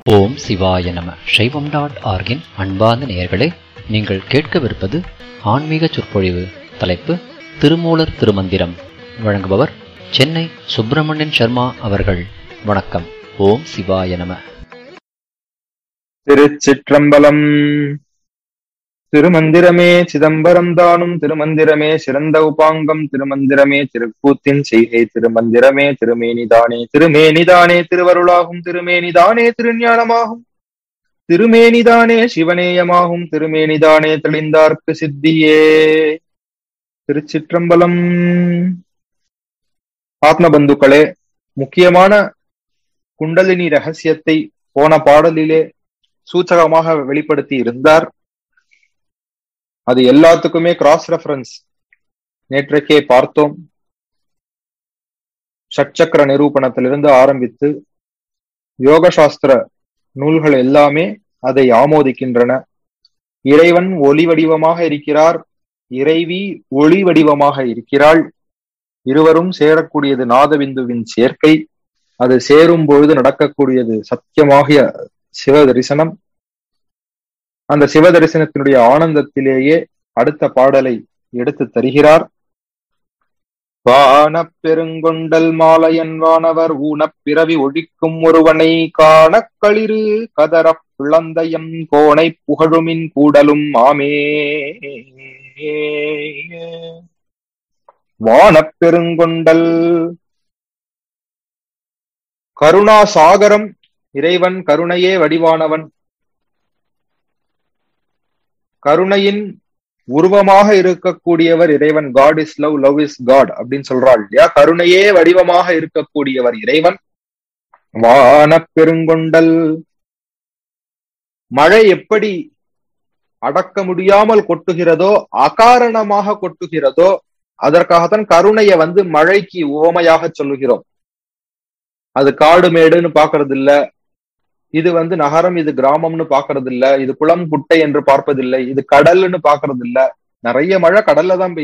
ஓம் சிவாய நம சைவம் டாட் ஆர்கின் அன்பார்ந்த நேயர்களே நீங்கள் கேட்கவிருப்பது ஆன்மீக சொற்பொழிவு தலைப்பு திருமூலர் திருமந்திரம் வழங்குபவர் சென்னை சுப்பிரமணியன் சர்மா அவர்கள் வணக்கம் ஓம் சிவாய நம திருச்சிற்றம்பலம் திருமந்திரமே சிதம்பரம் தானும் திருமந்திரமே சிறந்த உபாங்கம் திருமந்திரமே திருக்கூத்தின் செய்கை திருமந்திரமே திருமேனிதானே திருமேனிதானே திருவருளாகும் திருமேனிதானே திருஞானமாகும் திருமேனிதானே சிவநேயமாகும் திருமேனிதானே தெளிந்தார்க்கு சித்தியே திருச்சிற்றம்பலம் ஆத்மபந்துக்களே முக்கியமான குண்டலினி ரகசியத்தை போன பாடலிலே சூச்சகமாக வெளிப்படுத்தி இருந்தார் அது எல்லாத்துக்குமே கிராஸ் ரெஃபரன்ஸ் நேற்றைக்கே பார்த்தோம் ஷட்சக்கர நிரூபணத்திலிருந்து ஆரம்பித்து யோக சாஸ்திர நூல்கள் எல்லாமே அதை ஆமோதிக்கின்றன இறைவன் ஒளி வடிவமாக இருக்கிறார் இறைவி ஒளி வடிவமாக இருக்கிறாள் இருவரும் சேரக்கூடியது நாதபிந்துவின் சேர்க்கை அது சேரும் பொழுது நடக்கக்கூடியது சத்தியமாகிய சிவ தரிசனம் அந்த சிவ தரிசனத்தினுடைய ஆனந்தத்திலேயே அடுத்த பாடலை எடுத்து தருகிறார் வானப் பெருங்கொண்டல் மாலையன் வானவர் ஊனப் பிறவி ஒழிக்கும் ஒருவனை காணக் களிறு கதறப் பிளந்தயம் கோணை புகழுமின் கூடலும் ஆமே வானப் பெருங்கொண்டல் கருணா சாகரம் இறைவன் கருணையே வடிவானவன் கருணையின் உருவமாக இருக்கக்கூடியவர் இறைவன் God is love love is God அப்படின்னு சொல்றாள் இல்லையா கருணையே வடிவமாக இருக்கக்கூடியவர் இறைவன் வான பெருங்கொண்டல் மழை எப்படி அடக்க முடியாமல் கொட்டுகிறதோ அகாரணமாக கொட்டுகிறதோ அதற்காகத்தான் கருணையை வந்து மழைக்கு உவமையாக சொல்லுகிறோம் அது காடு மேடுன்னு பாக்குறது இல்ல இது வந்து நகரம் இது கிராமம்னு பாக்குறது இல்ல இது குளம் குட்டை என்று பார்ப்பதில்லை இது கடல்னு பாக்குறது இல்ல நிறைய மழை கடல்ல தான் பெய்யுது